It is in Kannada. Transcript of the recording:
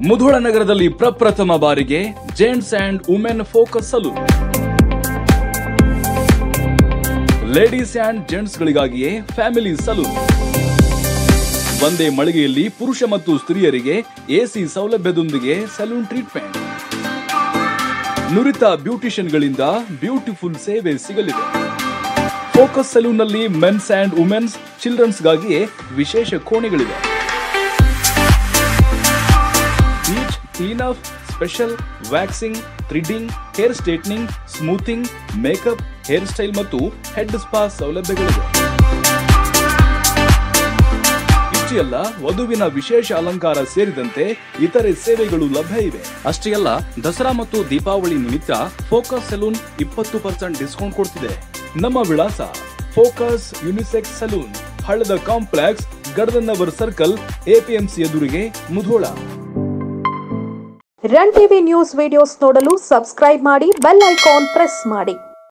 ಮುಧೋಳ ನಗರದಲ್ಲಿ ಪ್ರಪ್ರಥಮ ಬಾರಿಗೆ gents and women focus salon ladies and gents ಗಳಿಗಾಗಿಯೇ ಫ್ಯಾಮಿಲಿ ಸಲೂನ್ ಒಂದೇ ಮಳಿಗೆಯಲ್ಲಿ ಪುರುಷ ಮತ್ತು ಸ್ತ್ರೀಯರಿಗೆ ಎಸಿ ಸೌಲಭ್ಯದೊಂದಿಗೆ ಸಲೂನ್ ಟ್ರೀಟ್ಮೆಂಟ್ ನುರಿತ ಬ್ಯೂಟಿಷಿಯನ್ಗಳಿಂದ ಬ್ಯೂಟಿಫುಲ್ ಸೇವೆ ಸಿಗಲಿದೆ ಫೋಕಸ್ ಸಲೂನ್ನಲ್ಲಿ ಮೆನ್ಸ್ ಅಂಡ್ ವುಮೆನ್ಸ್ ಚಿಲ್ಡ್ರನ್ಸ್ಗಾಗಿಯೇ ವಿಶೇಷ ಕೋಣೆಗಳಿವೆ bleach clean up special waxing threading hair straightening smoothing makeup hair style ಮತ್ತು ಹೆಡ್ ಸ್ಪಾ ಸೌಲಭ್ಯಗಳಿವೆ ಇಷ್ಟೇ ಅಲ್ಲ ವಧುವಿನ ವಿಶೇಷ ಅಲಂಕಾರ ಸೇರಿದಂತೆ ಇತರೆ ಸೇವೆಗಳು ಲಭ್ಯ ಇವೆ ಅಷ್ಟೇ ಅಲ್ಲ ದಸರಾ ಮತ್ತು ದೀಪಾವಳಿ ನಿಮಿತ್ತ ಫೋಕಸ್ ಸಲೂನ್ ಇಪ್ಪತ್ತು ಪರ್ಸೆಂಟ್ ಡಿಸ್ಕೌಂಟ್ ಕೊಡ್ತಿದೆ ನಮ್ಮ ವಿಳಾಸ ಫೋಕಸ್ ಯುನಿಸೆಕ್ಸ್ ಸಲೂನ್ ಹಳ್ಳದ ಕಾಂಪ್ಲೆಕ್ಸ್ ಗಡದನ್ನವರ್ ಸರ್ಕಲ್ ಎಪಿಎಂಸಿ ಎದುರಿಗೆ Mudhol run TV news videos ನೋಡಲು ಸಬ್ಸ್ಕ್ರೈಬ್ ಮಾಡಿ ಬೆಲ್ ಐಕಾನ್ ಪ್ರೆಸ್ ಮಾಡಿ